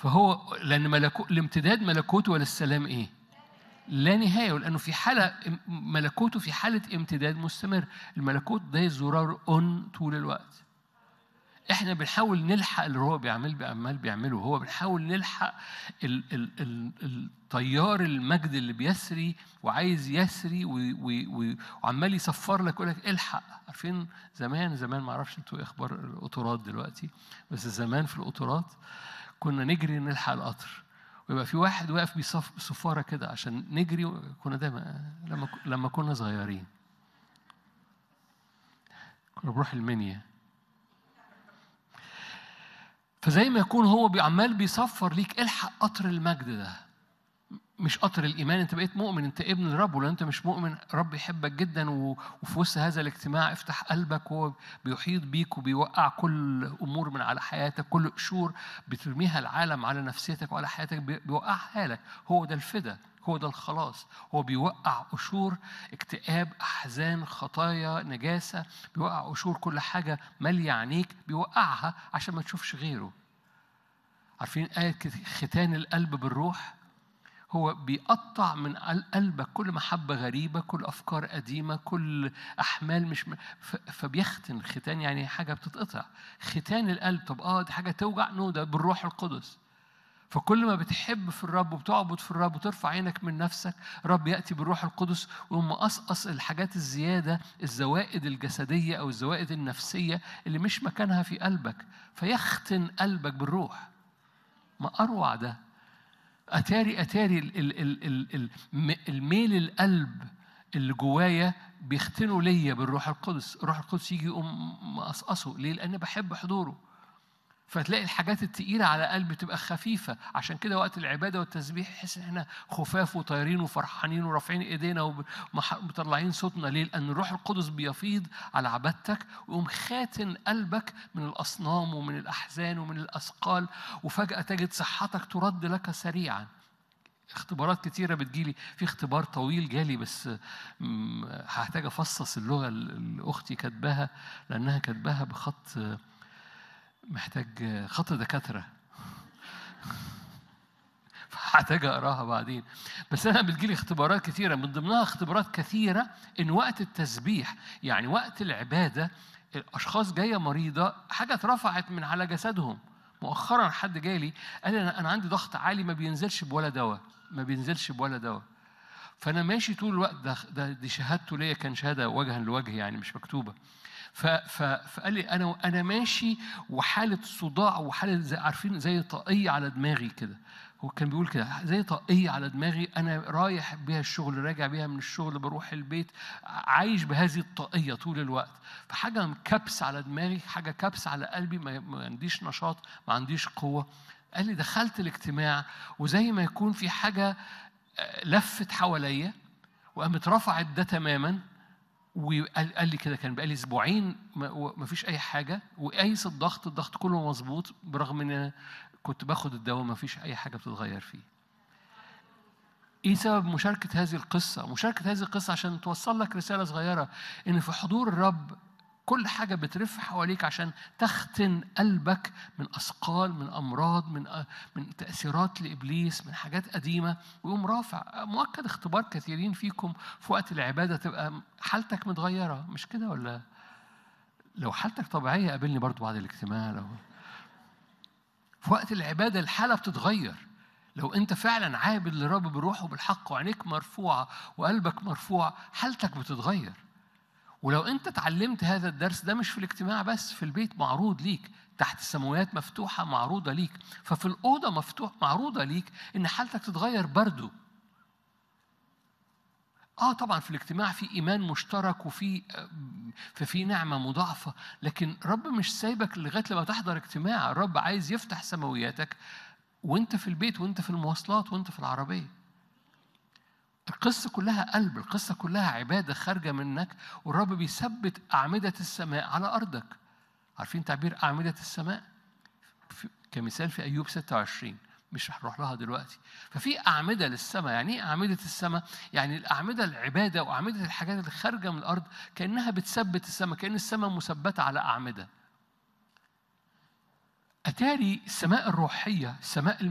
فهو لأن ملكو الامتداد ملكوته وللسلام إيه؟ لا نهاية لأنه في حالة ملكوته في حالة امتداد مستمر الملكوت ده زرار أون طول الوقت احنا بنحاول نلحق اللي هو بيعمل بيعمل بيعمله هو بنحاول نلحق ال ال ال الطيار المجد اللي بيسري وعايز يسري و- و- و- وعمال يصفر لك يقول لك الحق عارفين زمان زمان ما اعرفش انتوا ايه اخبار القطارات دلوقتي بس زمان في القطارات كنا نجري نلحق القطر ويبقى في واحد واقف بيصف بصفاره كده عشان نجري كنا دايما لما لما كنا صغيرين كنا بنروح المنيا فزي ما يكون هو بي- عمال بيصفر ليك الحق قطر المجد ده مش قطر الايمان انت بقيت مؤمن انت ابن الرب ولو انت مش مؤمن رب يحبك جدا و- وفي وسط هذا الاجتماع افتح قلبك وهو بيحيط بيك وبيوقع كل امور من على حياتك كل قشور بترميها العالم على نفسيتك وعلى حياتك بي- بيوقعها لك هو ده الفدا هو ده الخلاص هو بيوقع قشور اكتئاب احزان خطايا نجاسه بيوقع قشور كل حاجه ماليه عينيك بيوقعها عشان ما تشوفش غيره عارفين آية كده، ختان القلب بالروح هو بيقطع من قل- قلبك كل محبة غريبة كل أفكار قديمة كل أحمال مش م... ف... فبيختن ختان يعني حاجة بتتقطع ختان القلب طب آه دي حاجة توجع نو ده بالروح القدس فكل ما بتحب في الرب وبتعبد في الرب وترفع عينك من نفسك رب يأتي بالروح القدس ويقوم مقصقص الحاجات الزيادة الزوائد الجسدية أو الزوائد النفسية اللي مش مكانها في قلبك فيختن قلبك بالروح ما أروع ده أتاري أتاري ال- ال- ال- ال- ال- م- الميل القلب اللي جوايا بيختنوا ليا بالروح القدس الروح القدس يجي يقوم مقصقصه ليه؟ لأن بحب حضوره فتلاقي الحاجات التقيلة على قلبي تبقى خفيفة عشان كده وقت العبادة والتسبيح يحس ان احنا خفاف وطايرين وفرحانين ورافعين ايدينا ومطلعين صوتنا ليه؟ لأن الروح القدس بيفيض على عبادتك ويقوم خاتن قلبك من الأصنام ومن الأحزان ومن الأثقال وفجأة تجد صحتك ترد لك سريعا اختبارات كتيرة بتجيلي في اختبار طويل جالي بس م، هحتاج أفصص اللغة اللي أختي كاتباها لأنها كاتباها بخط محتاج خط دكاترة هحتاج اقراها بعدين بس انا بتجيلي اختبارات كثيره من ضمنها اختبارات كثيره ان وقت التسبيح يعني وقت العباده الاشخاص جايه مريضه حاجه اترفعت من على جسدهم مؤخرا حد جالي قال لي انا انا عندي ضغط عالي ما بينزلش بولا دواء ما بينزلش بولا دواء فانا ماشي طول الوقت ده, ده دي شهادته ليا كان شهاده وجها لوجه يعني مش مكتوبه ف ف فقال لي انا انا ماشي وحاله صداع وحاله زي عارفين زي طاقيه على دماغي كده هو كان بيقول كده زي طاقيه على دماغي انا رايح بيها الشغل راجع بيها من الشغل بروح البيت عايش بهذه الطاقيه طول الوقت فحاجه كبس على دماغي حاجه كبس على قلبي ما ما عنديش نشاط ما عنديش قوه قال لي دخلت الاجتماع وزي ما يكون في حاجه آه، لفت حواليا وقامت رفعت ده تماما وقال قال لي كده كان بقالي اسبوعين ما ما فيش اي حاجه وقايس الضغط الضغط كله مظبوط برغم ان أنا كنت باخد الدواء ما فيش اي حاجه بتتغير فيه ايه سبب مشاركه هذه القصه مشاركه هذه القصه عشان توصل لك رساله صغيره ان في حضور الرب كل حاجه بترف حواليك عشان تختن قلبك من اثقال من امراض من من تاثيرات لابليس من حاجات قديمه ويقوم رافع مؤكد اختبار كثيرين فيكم في وقت العباده تبقى حالتك متغيره مش كده ولا لو حالتك طبيعيه قابلني برضو بعد الاجتماع لو في وقت العباده الحاله بتتغير لو انت فعلا عابد للرب بروح وبالحق وعينيك مرفوعه وقلبك مرفوع حالتك بتتغير ولو انت اتعلمت هذا الدرس ده مش في الاجتماع بس في البيت معروض ليك تحت السماوات مفتوحة معروضة ليك ففي الأوضة مفتوح معروضة ليك إن حالتك تتغير برضو اه طبعا في الاجتماع في ايمان مشترك وفي ففي نعمه مضاعفه لكن رب مش سايبك لغايه لما تحضر اجتماع الرب عايز يفتح سماوياتك وانت في البيت وانت في المواصلات وانت في العربيه القصة كلها قلب القصة كلها عبادة خارجة منك والرب بيثبت أعمدة السماء على أرضك عارفين تعبير أعمدة السماء في كمثال في أيوب 26 مش هنروح لها دلوقتي ففي أعمدة للسماء يعني إيه أعمدة السماء؟ يعني الأعمدة العبادة وأعمدة الحاجات اللي خارجة من الأرض كأنها بتثبت السماء كأن السماء مثبتة على أعمدة أتاري السماء الروحية السماء